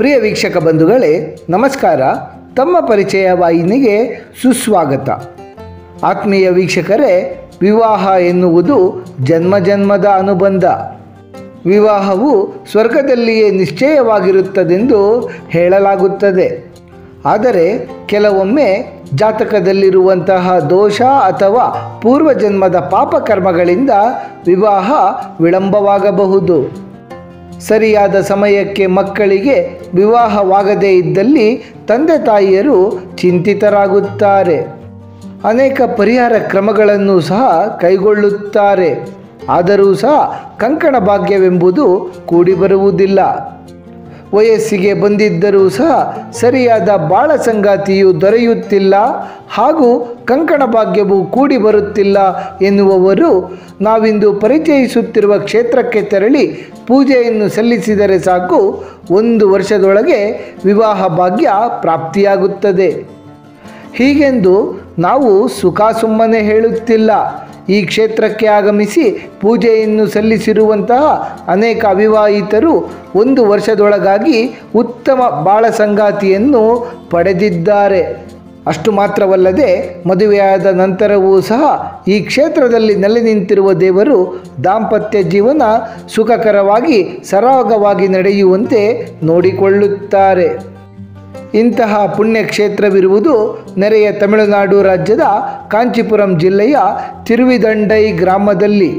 ಪ್ರಿಯ ವೀಕ್ಷಕ ಬಂಧುಗಳೇ ನಮಸ್ಕಾರ ತಮ್ಮ ಪರಿಚಯ ವಾಹಿನಿಗೆ ಸುಸ್ವಾಗತ ಆತ್ಮೀಯ ವೀಕ್ಷಕರೇ ವಿವಾಹ ಎನ್ನುವುದು ಜನ್ಮ ಜನ್ಮದ ಅನುಬಂಧ ವಿವಾಹವು ಸ್ವರ್ಗದಲ್ಲಿಯೇ ನಿಶ್ಚಯವಾಗಿರುತ್ತದೆಂದು ಹೇಳಲಾಗುತ್ತದೆ ಆದರೆ ಕೆಲವೊಮ್ಮೆ ಜಾತಕದಲ್ಲಿರುವಂತಹ ದೋಷ ಅಥವಾ ಪೂರ್ವಜನ್ಮದ ಪಾಪಕರ್ಮಗಳಿಂದ ವಿವಾಹ ವಿಳಂಬವಾಗಬಹುದು ಸರಿಯಾದ ಸಮಯಕ್ಕೆ ಮಕ್ಕಳಿಗೆ ವಿವಾಹವಾಗದೇ ಇದ್ದಲ್ಲಿ ತಂದೆ ತಾಯಿಯರು ಚಿಂತಿತರಾಗುತ್ತಾರೆ ಅನೇಕ ಪರಿಹಾರ ಕ್ರಮಗಳನ್ನು ಸಹ ಕೈಗೊಳ್ಳುತ್ತಾರೆ ಆದರೂ ಸಹ ಕಂಕಣ ಭಾಗ್ಯವೆಂಬುದು ಕೂಡಿ ಬರುವುದಿಲ್ಲ ವಯಸ್ಸಿಗೆ ಬಂದಿದ್ದರೂ ಸಹ ಸರಿಯಾದ ಬಾಳ ಸಂಗಾತಿಯು ದೊರೆಯುತ್ತಿಲ್ಲ ಹಾಗೂ ಕಂಕಣ ಭಾಗ್ಯವು ಕೂಡಿ ಬರುತ್ತಿಲ್ಲ ಎನ್ನುವವರು ನಾವಿಂದು ಪರಿಚಯಿಸುತ್ತಿರುವ ಕ್ಷೇತ್ರಕ್ಕೆ ತೆರಳಿ ಪೂಜೆಯನ್ನು ಸಲ್ಲಿಸಿದರೆ ಸಾಕು ಒಂದು ವರ್ಷದೊಳಗೆ ವಿವಾಹ ಭಾಗ್ಯ ಪ್ರಾಪ್ತಿಯಾಗುತ್ತದೆ ಹೀಗೆಂದು ನಾವು ಸುಖ ಸುಮ್ಮನೆ ಹೇಳುತ್ತಿಲ್ಲ ಈ ಕ್ಷೇತ್ರಕ್ಕೆ ಆಗಮಿಸಿ ಪೂಜೆಯನ್ನು ಸಲ್ಲಿಸಿರುವಂತಹ ಅನೇಕ ಅವಿವಾಹಿತರು ಒಂದು ವರ್ಷದೊಳಗಾಗಿ ಉತ್ತಮ ಬಾಳ ಸಂಗಾತಿಯನ್ನು ಪಡೆದಿದ್ದಾರೆ ಅಷ್ಟು ಮಾತ್ರವಲ್ಲದೆ ಮದುವೆಯಾದ ನಂತರವೂ ಸಹ ಈ ಕ್ಷೇತ್ರದಲ್ಲಿ ನೆಲೆ ನಿಂತಿರುವ ದೇವರು ದಾಂಪತ್ಯ ಜೀವನ ಸುಖಕರವಾಗಿ ಸರಾಗವಾಗಿ ನಡೆಯುವಂತೆ ನೋಡಿಕೊಳ್ಳುತ್ತಾರೆ ಇಂತಹ ಪುಣ್ಯಕ್ಷೇತ್ರವಿರುವುದು ನೆರೆಯ ತಮಿಳುನಾಡು ರಾಜ್ಯದ ಕಾಂಚೀಪುರಂ ಜಿಲ್ಲೆಯ ತಿರುವಿದಂಡೈ ಗ್ರಾಮದಲ್ಲಿ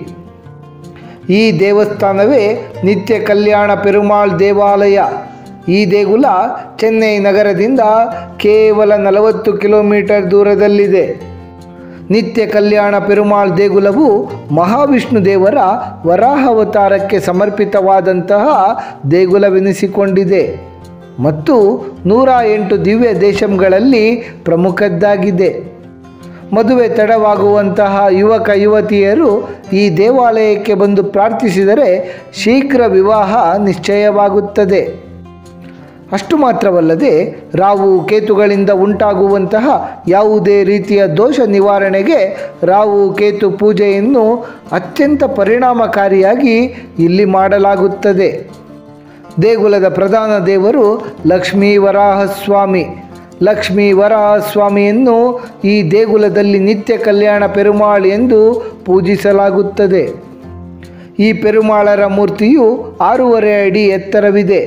ಈ ದೇವಸ್ಥಾನವೇ ನಿತ್ಯ ಕಲ್ಯಾಣ ಪೆರುಮಾಳ್ ದೇವಾಲಯ ಈ ದೇಗುಲ ಚೆನ್ನೈ ನಗರದಿಂದ ಕೇವಲ ನಲವತ್ತು ಕಿಲೋಮೀಟರ್ ದೂರದಲ್ಲಿದೆ ನಿತ್ಯ ಕಲ್ಯಾಣ ಪೆರುಮಾಳ್ ದೇಗುಲವು ಮಹಾವಿಷ್ಣು ದೇವರ ವರಾಹಾವತಾರಕ್ಕೆ ಸಮರ್ಪಿತವಾದಂತಹ ದೇಗುಲವೆನಿಸಿಕೊಂಡಿದೆ ಮತ್ತು ನೂರ ಎಂಟು ದಿವ್ಯ ದೇಶಗಳಲ್ಲಿ ಪ್ರಮುಖದ್ದಾಗಿದೆ ಮದುವೆ ತಡವಾಗುವಂತಹ ಯುವಕ ಯುವತಿಯರು ಈ ದೇವಾಲಯಕ್ಕೆ ಬಂದು ಪ್ರಾರ್ಥಿಸಿದರೆ ಶೀಘ್ರ ವಿವಾಹ ನಿಶ್ಚಯವಾಗುತ್ತದೆ ಅಷ್ಟು ಮಾತ್ರವಲ್ಲದೆ ರಾವು ಕೇತುಗಳಿಂದ ಉಂಟಾಗುವಂತಹ ಯಾವುದೇ ರೀತಿಯ ದೋಷ ನಿವಾರಣೆಗೆ ರಾವು ಕೇತು ಪೂಜೆಯನ್ನು ಅತ್ಯಂತ ಪರಿಣಾಮಕಾರಿಯಾಗಿ ಇಲ್ಲಿ ಮಾಡಲಾಗುತ್ತದೆ ದೇಗುಲದ ಪ್ರಧಾನ ದೇವರು ಲಕ್ಷ್ಮೀ ವರಾಹಸ್ವಾಮಿ ಲಕ್ಷ್ಮೀ ವರಾಹಸ್ವಾಮಿಯನ್ನು ಈ ದೇಗುಲದಲ್ಲಿ ನಿತ್ಯ ಕಲ್ಯಾಣ ಪೆರುಮಾಳ್ ಎಂದು ಪೂಜಿಸಲಾಗುತ್ತದೆ ಈ ಪೆರುಮಾಳರ ಮೂರ್ತಿಯು ಆರೂವರೆ ಅಡಿ ಎತ್ತರವಿದೆ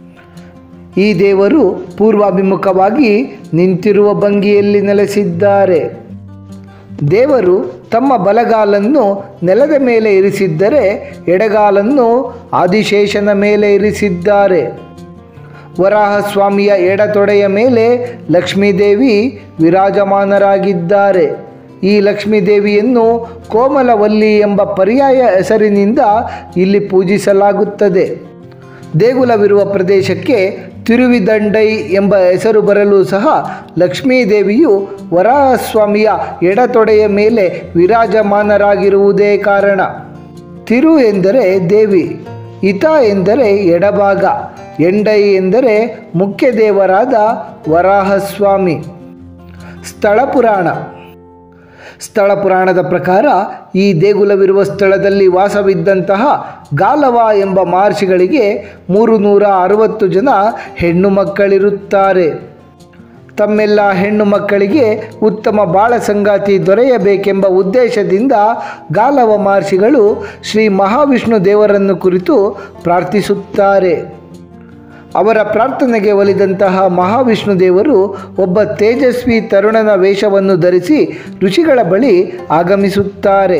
ಈ ದೇವರು ಪೂರ್ವಾಭಿಮುಖವಾಗಿ ನಿಂತಿರುವ ಭಂಗಿಯಲ್ಲಿ ನೆಲೆಸಿದ್ದಾರೆ ದೇವರು ತಮ್ಮ ಬಲಗಾಲನ್ನು ನೆಲದ ಮೇಲೆ ಇರಿಸಿದ್ದರೆ ಎಡಗಾಲನ್ನು ಆದಿಶೇಷನ ಮೇಲೆ ಇರಿಸಿದ್ದಾರೆ ವರಾಹಸ್ವಾಮಿಯ ಎಡತೊಡೆಯ ಮೇಲೆ ಲಕ್ಷ್ಮೀದೇವಿ ವಿರಾಜಮಾನರಾಗಿದ್ದಾರೆ ಈ ಲಕ್ಷ್ಮೀದೇವಿಯನ್ನು ಕೋಮಲವಲ್ಲಿ ಎಂಬ ಪರ್ಯಾಯ ಹೆಸರಿನಿಂದ ಇಲ್ಲಿ ಪೂಜಿಸಲಾಗುತ್ತದೆ ದೇಗುಲವಿರುವ ಪ್ರದೇಶಕ್ಕೆ ತಿರುವಿದಂಡೈ ಎಂಬ ಹೆಸರು ಬರಲು ಸಹ ಲಕ್ಷ್ಮೀದೇವಿಯು ವರಾಹಸ್ವಾಮಿಯ ಎಡತೊಡೆಯ ಮೇಲೆ ವಿರಾಜಮಾನರಾಗಿರುವುದೇ ಕಾರಣ ತಿರು ಎಂದರೆ ದೇವಿ ಹಿತ ಎಂದರೆ ಎಡಭಾಗ ಎಂಡೈ ಎಂದರೆ ಮುಖ್ಯ ದೇವರಾದ ವರಾಹಸ್ವಾಮಿ ಸ್ಥಳ ಪುರಾಣ ಸ್ಥಳ ಪುರಾಣದ ಪ್ರಕಾರ ಈ ದೇಗುಲವಿರುವ ಸ್ಥಳದಲ್ಲಿ ವಾಸವಿದ್ದಂತಹ ಗಾಲವ ಎಂಬ ಮಹರ್ಷಿಗಳಿಗೆ ಮೂರು ನೂರ ಅರವತ್ತು ಜನ ಹೆಣ್ಣು ಮಕ್ಕಳಿರುತ್ತಾರೆ ತಮ್ಮೆಲ್ಲ ಹೆಣ್ಣು ಮಕ್ಕಳಿಗೆ ಉತ್ತಮ ಬಾಳ ಸಂಗಾತಿ ದೊರೆಯಬೇಕೆಂಬ ಉದ್ದೇಶದಿಂದ ಗಾಲವ ಮಹರ್ಷಿಗಳು ಶ್ರೀ ಮಹಾವಿಷ್ಣು ದೇವರನ್ನು ಕುರಿತು ಪ್ರಾರ್ಥಿಸುತ್ತಾರೆ ಅವರ ಪ್ರಾರ್ಥನೆಗೆ ಒಲಿದಂತಹ ಮಹಾವಿಷ್ಣು ದೇವರು ಒಬ್ಬ ತೇಜಸ್ವಿ ತರುಣನ ವೇಷವನ್ನು ಧರಿಸಿ ಋಷಿಗಳ ಬಳಿ ಆಗಮಿಸುತ್ತಾರೆ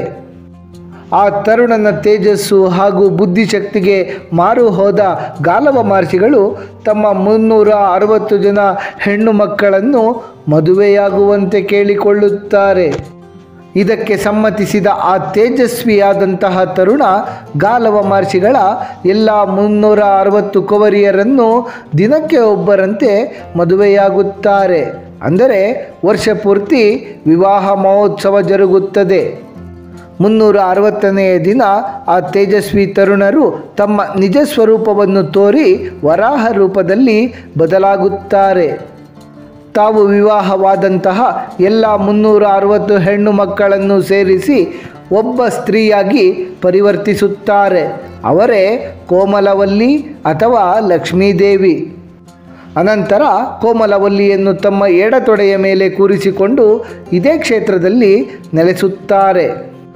ಆ ತರುಣನ ತೇಜಸ್ಸು ಹಾಗೂ ಬುದ್ಧಿಶಕ್ತಿಗೆ ಮಾರು ಹೋದ ಗಾಲವ ಮಹರ್ಷಿಗಳು ತಮ್ಮ ಮುನ್ನೂರ ಅರವತ್ತು ಜನ ಹೆಣ್ಣು ಮಕ್ಕಳನ್ನು ಮದುವೆಯಾಗುವಂತೆ ಕೇಳಿಕೊಳ್ಳುತ್ತಾರೆ ಇದಕ್ಕೆ ಸಮ್ಮತಿಸಿದ ಆ ತೇಜಸ್ವಿಯಾದಂತಹ ತರುಣ ಗಾಲವ ಮಹರ್ಷಿಗಳ ಎಲ್ಲ ಮುನ್ನೂರ ಅರವತ್ತು ಕುವರಿಯರನ್ನು ದಿನಕ್ಕೆ ಒಬ್ಬರಂತೆ ಮದುವೆಯಾಗುತ್ತಾರೆ ಅಂದರೆ ವರ್ಷ ಪೂರ್ತಿ ವಿವಾಹ ಮಹೋತ್ಸವ ಜರುಗುತ್ತದೆ ಮುನ್ನೂರ ಅರವತ್ತನೆಯ ದಿನ ಆ ತೇಜಸ್ವಿ ತರುಣರು ತಮ್ಮ ನಿಜ ಸ್ವರೂಪವನ್ನು ತೋರಿ ವರಾಹ ರೂಪದಲ್ಲಿ ಬದಲಾಗುತ್ತಾರೆ ತಾವು ವಿವಾಹವಾದಂತಹ ಎಲ್ಲ ಮುನ್ನೂರ ಅರವತ್ತು ಹೆಣ್ಣು ಮಕ್ಕಳನ್ನು ಸೇರಿಸಿ ಒಬ್ಬ ಸ್ತ್ರೀಯಾಗಿ ಪರಿವರ್ತಿಸುತ್ತಾರೆ ಅವರೇ ಕೋಮಲವಲ್ಲಿ ಅಥವಾ ಲಕ್ಷ್ಮೀದೇವಿ ಅನಂತರ ಕೋಮಲವಲ್ಲಿಯನ್ನು ತಮ್ಮ ಎಡತೊಡೆಯ ಮೇಲೆ ಕೂರಿಸಿಕೊಂಡು ಇದೇ ಕ್ಷೇತ್ರದಲ್ಲಿ ನೆಲೆಸುತ್ತಾರೆ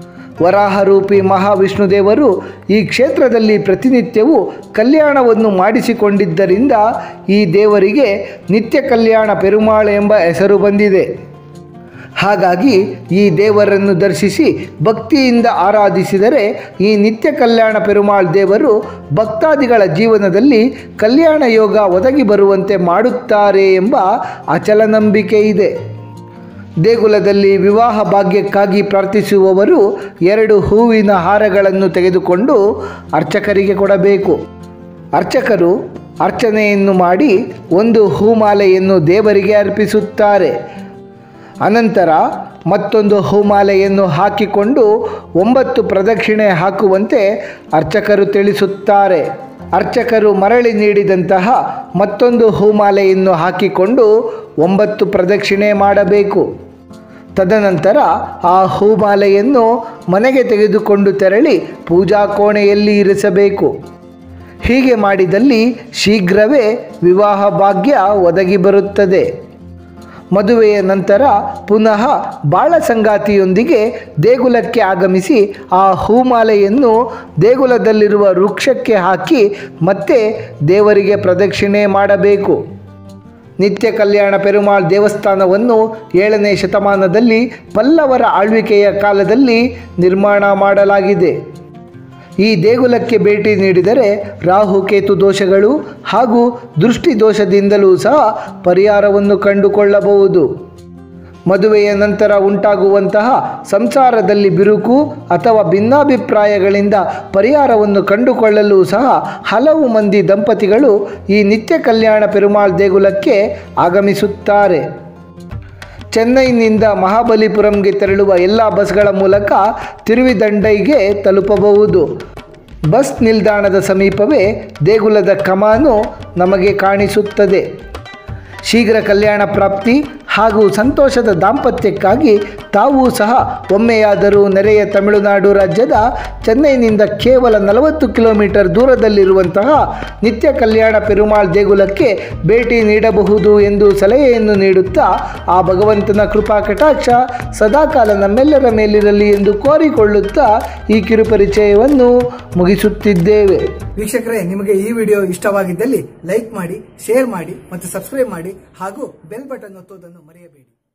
ವರಾಹರೂಪಿ ಮಹಾವಿಷ್ಣುದೇವರು ಈ ಕ್ಷೇತ್ರದಲ್ಲಿ ಪ್ರತಿನಿತ್ಯವೂ ಕಲ್ಯಾಣವನ್ನು ಮಾಡಿಸಿಕೊಂಡಿದ್ದರಿಂದ ಈ ದೇವರಿಗೆ ನಿತ್ಯ ಕಲ್ಯಾಣ ಪೆರುಮಾಳ ಎಂಬ ಹೆಸರು ಬಂದಿದೆ ಹಾಗಾಗಿ ಈ ದೇವರನ್ನು ದರ್ಶಿಸಿ ಭಕ್ತಿಯಿಂದ ಆರಾಧಿಸಿದರೆ ಈ ನಿತ್ಯ ಕಲ್ಯಾಣ ಪೆರುಮಾಳ್ ದೇವರು ಭಕ್ತಾದಿಗಳ ಜೀವನದಲ್ಲಿ ಕಲ್ಯಾಣ ಯೋಗ ಒದಗಿ ಬರುವಂತೆ ಮಾಡುತ್ತಾರೆ ಎಂಬ ಅಚಲ ನಂಬಿಕೆ ಇದೆ ದೇಗುಲದಲ್ಲಿ ವಿವಾಹ ಭಾಗ್ಯಕ್ಕಾಗಿ ಪ್ರಾರ್ಥಿಸುವವರು ಎರಡು ಹೂವಿನ ಹಾರಗಳನ್ನು ತೆಗೆದುಕೊಂಡು ಅರ್ಚಕರಿಗೆ ಕೊಡಬೇಕು ಅರ್ಚಕರು ಅರ್ಚನೆಯನ್ನು ಮಾಡಿ ಒಂದು ಹೂಮಾಲೆಯನ್ನು ದೇವರಿಗೆ ಅರ್ಪಿಸುತ್ತಾರೆ ಅನಂತರ ಮತ್ತೊಂದು ಹೂಮಾಲೆಯನ್ನು ಹಾಕಿಕೊಂಡು ಒಂಬತ್ತು ಪ್ರದಕ್ಷಿಣೆ ಹಾಕುವಂತೆ ಅರ್ಚಕರು ತಿಳಿಸುತ್ತಾರೆ ಅರ್ಚಕರು ಮರಳಿ ನೀಡಿದಂತಹ ಮತ್ತೊಂದು ಹೂಮಾಲೆಯನ್ನು ಹಾಕಿಕೊಂಡು ಒಂಬತ್ತು ಪ್ರದಕ್ಷಿಣೆ ಮಾಡಬೇಕು ತದನಂತರ ಆ ಹೂಮಾಲೆಯನ್ನು ಮನೆಗೆ ತೆಗೆದುಕೊಂಡು ತೆರಳಿ ಪೂಜಾ ಕೋಣೆಯಲ್ಲಿ ಇರಿಸಬೇಕು ಹೀಗೆ ಮಾಡಿದಲ್ಲಿ ಶೀಘ್ರವೇ ವಿವಾಹ ಭಾಗ್ಯ ಒದಗಿ ಬರುತ್ತದೆ ಮದುವೆಯ ನಂತರ ಪುನಃ ಬಾಳ ಸಂಗಾತಿಯೊಂದಿಗೆ ದೇಗುಲಕ್ಕೆ ಆಗಮಿಸಿ ಆ ಹೂಮಾಲೆಯನ್ನು ದೇಗುಲದಲ್ಲಿರುವ ವೃಕ್ಷಕ್ಕೆ ಹಾಕಿ ಮತ್ತೆ ದೇವರಿಗೆ ಪ್ರದಕ್ಷಿಣೆ ಮಾಡಬೇಕು ನಿತ್ಯ ಕಲ್ಯಾಣ ಪೆರುಮಾಳ್ ದೇವಸ್ಥಾನವನ್ನು ಏಳನೇ ಶತಮಾನದಲ್ಲಿ ಪಲ್ಲವರ ಆಳ್ವಿಕೆಯ ಕಾಲದಲ್ಲಿ ನಿರ್ಮಾಣ ಮಾಡಲಾಗಿದೆ ಈ ದೇಗುಲಕ್ಕೆ ಭೇಟಿ ನೀಡಿದರೆ ರಾಹುಕೇತು ದೋಷಗಳು ಹಾಗೂ ದೃಷ್ಟಿ ದೋಷದಿಂದಲೂ ಸಹ ಪರಿಹಾರವನ್ನು ಕಂಡುಕೊಳ್ಳಬಹುದು ಮದುವೆಯ ನಂತರ ಉಂಟಾಗುವಂತಹ ಸಂಸಾರದಲ್ಲಿ ಬಿರುಕು ಅಥವಾ ಭಿನ್ನಾಭಿಪ್ರಾಯಗಳಿಂದ ಪರಿಹಾರವನ್ನು ಕಂಡುಕೊಳ್ಳಲು ಸಹ ಹಲವು ಮಂದಿ ದಂಪತಿಗಳು ಈ ನಿತ್ಯ ಕಲ್ಯಾಣ ಪೆರುಮಾಳ್ ದೇಗುಲಕ್ಕೆ ಆಗಮಿಸುತ್ತಾರೆ ಚೆನ್ನೈನಿಂದ ಮಹಾಬಲಿಪುರಂಗೆ ತೆರಳುವ ಎಲ್ಲ ಬಸ್ಗಳ ಮೂಲಕ ತಿರುವಿದಂಡೈಗೆ ತಲುಪಬಹುದು ಬಸ್ ನಿಲ್ದಾಣದ ಸಮೀಪವೇ ದೇಗುಲದ ಕಮಾನು ನಮಗೆ ಕಾಣಿಸುತ್ತದೆ ಶೀಘ್ರ ಕಲ್ಯಾಣ ಪ್ರಾಪ್ತಿ ಹಾಗೂ ಸಂತೋಷದ ದಾಂಪತ್ಯಕ್ಕಾಗಿ ತಾವೂ ಸಹ ಒಮ್ಮೆಯಾದರೂ ನೆರೆಯ ತಮಿಳುನಾಡು ರಾಜ್ಯದ ಚೆನ್ನೈನಿಂದ ಕೇವಲ ನಲವತ್ತು ಕಿಲೋಮೀಟರ್ ದೂರದಲ್ಲಿರುವಂತಹ ನಿತ್ಯ ಕಲ್ಯಾಣ ಪೆರುಮಾಳ್ ದೇಗುಲಕ್ಕೆ ಭೇಟಿ ನೀಡಬಹುದು ಎಂದು ಸಲಹೆಯನ್ನು ನೀಡುತ್ತಾ ಆ ಭಗವಂತನ ಕೃಪಾ ಕಟಾಕ್ಷ ಸದಾಕಾಲ ನಮ್ಮೆಲ್ಲರ ಮೇಲಿರಲಿ ಎಂದು ಕೋರಿಕೊಳ್ಳುತ್ತಾ ಈ ಕಿರುಪರಿಚಯವನ್ನು ಮುಗಿಸುತ್ತಿದ್ದೇವೆ ವೀಕ್ಷಕರೇ ನಿಮಗೆ ಈ ವಿಡಿಯೋ ಇಷ್ಟವಾಗಿದ್ದಲ್ಲಿ ಲೈಕ್ ಮಾಡಿ ಶೇರ್ ಮಾಡಿ ಮತ್ತು ಸಬ್ಸ್ಕ್ರೈಬ್ ಮಾಡಿ ಹಾಗೂ ಬೆಲ್ ಬಟನ್ ಒತ್ತುವುದನ್ನು ಮರೆಯಬೇಡಿ